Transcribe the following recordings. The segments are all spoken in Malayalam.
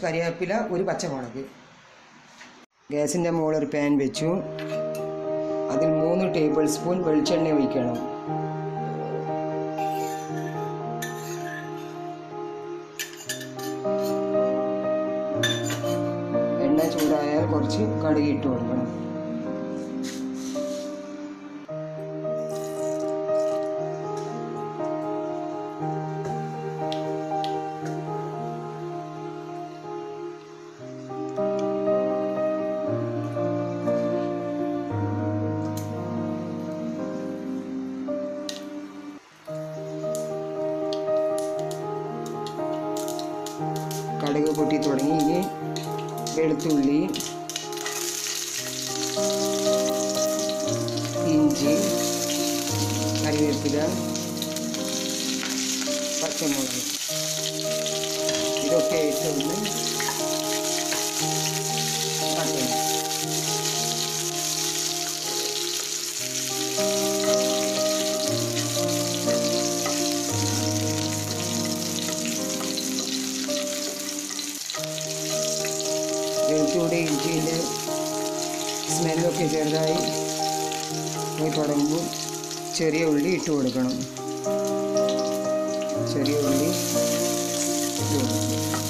കറിവേപ്പില ഒരു പച്ചമുളക് ഗ്യാസിൻ്റെ മുകളിൽ ഒരു പാൻ വെച്ചു അതിൽ മൂന്ന് ടേബിൾ സ്പൂൺ വെളിച്ചെണ്ണ ഒഴിക്കണം എണ്ണ ചൂടായാൽ കുറച്ച് കടുക് ഇട്ട് കൊടുക്കണം കടുക് പൊട്ടി തുടങ്ങി ഇനി വെളുത്തുള്ളി ഇഞ്ചി കറിവേപ്പില പച്ചമുളക് ഇതൊക്കെ ഇട്ടൊന്ന് കാട്ടണം വെളുത്തുള്ളി ഇഞ്ചിൻ്റെ സ്മെല്ലൊക്കെ ചെറുതായി പോയി തുടങ്ങുമ്പോൾ ചെറിയ ഉള്ളി ഇട്ട് കൊടുക്കണം ചെറിയ ഉള്ളി ഇട്ട് കൊടുക്കണം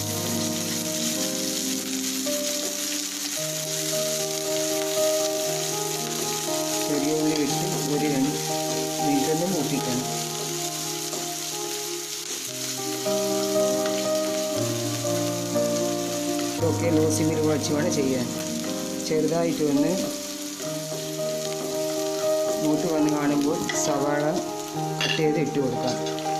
ചെറിയ ഉള്ളി ഇട്ട് ഒരു രണ്ട് മിനിറ്റ് ഒന്ന് മൂപ്പിക്കണം ഇതൊക്കെ ലോ സിമ്മിൽ വച്ച് വേണം ചെയ്യാൻ ചെറുതായിട്ട് ഒന്ന് മൂത്ത് വന്ന് കാണുമ്പോൾ സവാള കട്ട് ചെയ്ത് ഇട്ട് കൊടുക്കാം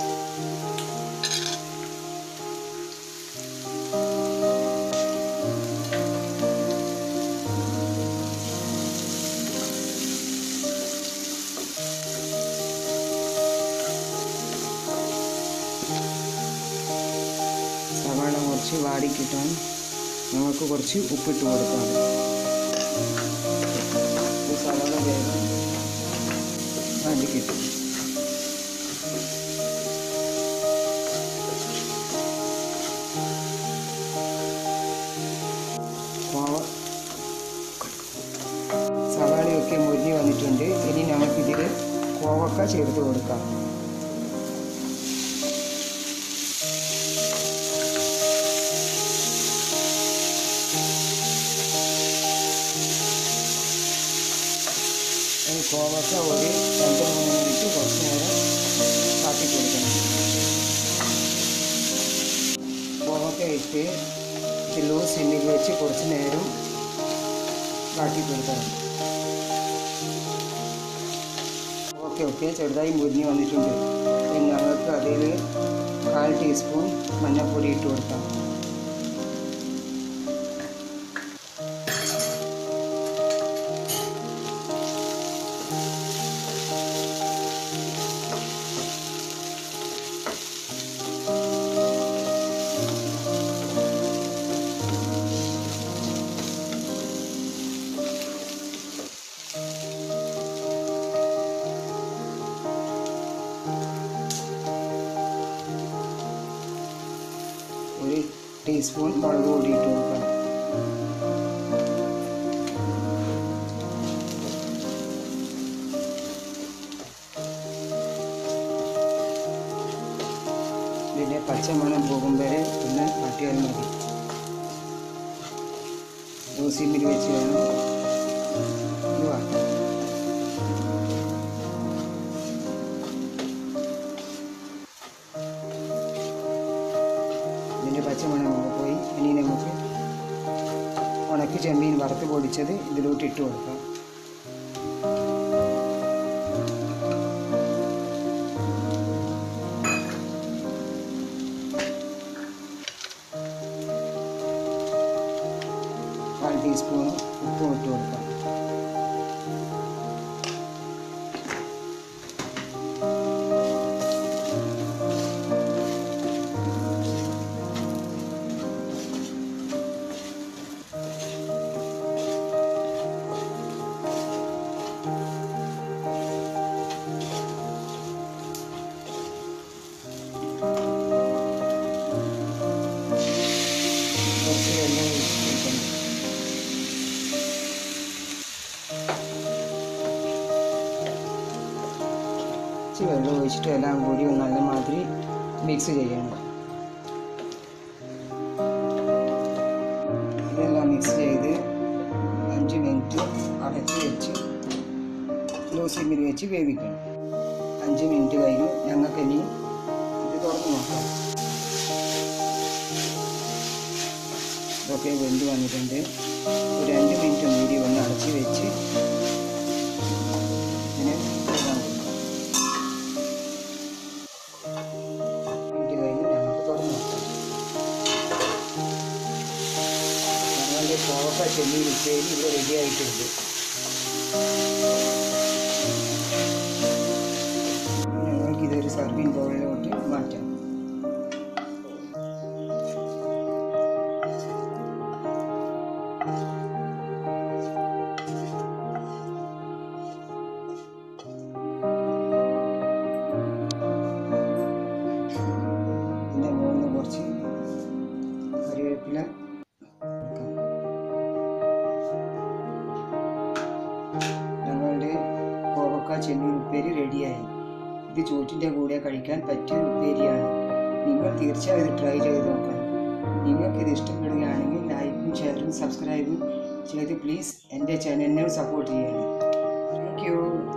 സവാള കുറച്ച് വാടി കിട്ടാൻ നമുക്ക് കുറച്ച് ഉപ്പിട്ട് കൊടുക്കാം ഈ സവാള വേഗം വാടി കിട്ടും കോവ സവാളയൊക്കെ മുരിഞ്ഞ് വന്നിട്ടുണ്ട് ഇനി നമുക്കിതിൽ കോവക്ക ചേർത്ത് കൊടുക്കാം ഈ കോവക്ക ഒരു രണ്ട് മൂന്ന് മിനിറ്റ് കുറച്ച് നേരം കാട്ടി കൊടുക്കണം കോവക്ക ഇട്ട് ലോ സിമ്മിൽ വെച്ച് കുറച്ച് നേരം കാട്ടി കൊടുക്കണം ഓക്കെ ഓക്കെ ചെറുതായി മുരിഞ്ഞ് വന്നിട്ടുണ്ട് ഇനി ഞങ്ങൾക്ക് അതിൽ കാൽ ടീസ്പൂൺ മഞ്ഞൾപ്പൊടി ഇട്ട് കൊടുക്കാം ഒരു ടീസ്പൂൺ മുളക് പൊടി ഇട്ട് കൊടുക്കാം ഇതിൻ്റെ പച്ചമണം പോകും വരെ ഒന്ന് മാറ്റിയാൽ മതി ദോശിമിൽ വെച്ച് വേണം ഇത് വാട്ടാൻ ഇതിൻ്റെ പച്ചമണം അങ്ങ് പോയി ഇനി നമുക്ക് ഉണക്കി ചെമ്മീൻ വറുത്ത് പൊടിച്ചത് ഇതിലോട്ട് ഇട്ട് കൊടുക്കാം കാൽ ടീസ്പൂൺ ഉപ്പും ഇട്ട് കൊടുക്കാം കുറച്ച് ഇച്ചിരി വെള്ളം ഒഴിച്ചിട്ട് എല്ലാം കൂടി ഒന്ന് നല്ല മാതിരി മിക്സ് ചെയ്യണം ഇതെല്ലാം മിക്സ് ചെയ്ത് അഞ്ച് മിനിറ്റ് അടച്ച് വെച്ച് ലോ സിമ്മിൽ വെച്ച് വേവിക്കണം അഞ്ച് മിനിറ്റ് കഴിഞ്ഞു ഞങ്ങൾക്ക് ഇനി ഇത് തുറന്ന് നോക്കാം ഇതൊക്കെ വെന്ത് വന്നിട്ടുണ്ട് ഒരു രണ്ട് മിനിറ്റ് കൂടി ഒന്ന് അടച്ച് വെച്ച് ഇതിനെ വെള്ളം കൊടുക്കാം മിനിറ്റ് കഴിഞ്ഞ് ഞങ്ങൾക്ക് തുറന്ന് നോക്കാം ഞങ്ങളുടെ കോവക്ക ചെമ്മീൻ ഉപ്പേരി ഇവിടെ റെഡി ആയിട്ടുണ്ട് ഞങ്ങൾക്ക് ഇതൊരു സർവിങ് ബൗളിലോട്ട് മാറ്റാം ഇതിൻ്റെ മുകളിൽ നിന്ന് കുറച്ച് കറിവേപ്പില വെക്കാം. ഞങ്ങളുടെ കോവക്ക ചെമ്മീൻ ഉപ്പേരി റെഡിയായി ഇത് ചോറ്റിൻ്റെ കൂടെ കഴിക്കാൻ പറ്റിയ ഒരു ഉപ്പേരിയാണ് നിങ്ങൾ തീർച്ചയായും ഇത് ട്രൈ ചെയ്ത് നോക്കണം നിങ്ങൾക്ക് ഇത് ഇഷ്ടപ്പെടുകയാണെങ്കിൽ ലൈക്കും ഷെയറും സബ്സ്ക്രൈബും ചെയ്ത് പ്ലീസ് എൻ്റെ ചാനലിനെ സപ്പോർട്ട് ചെയ്യണം താങ്ക് യു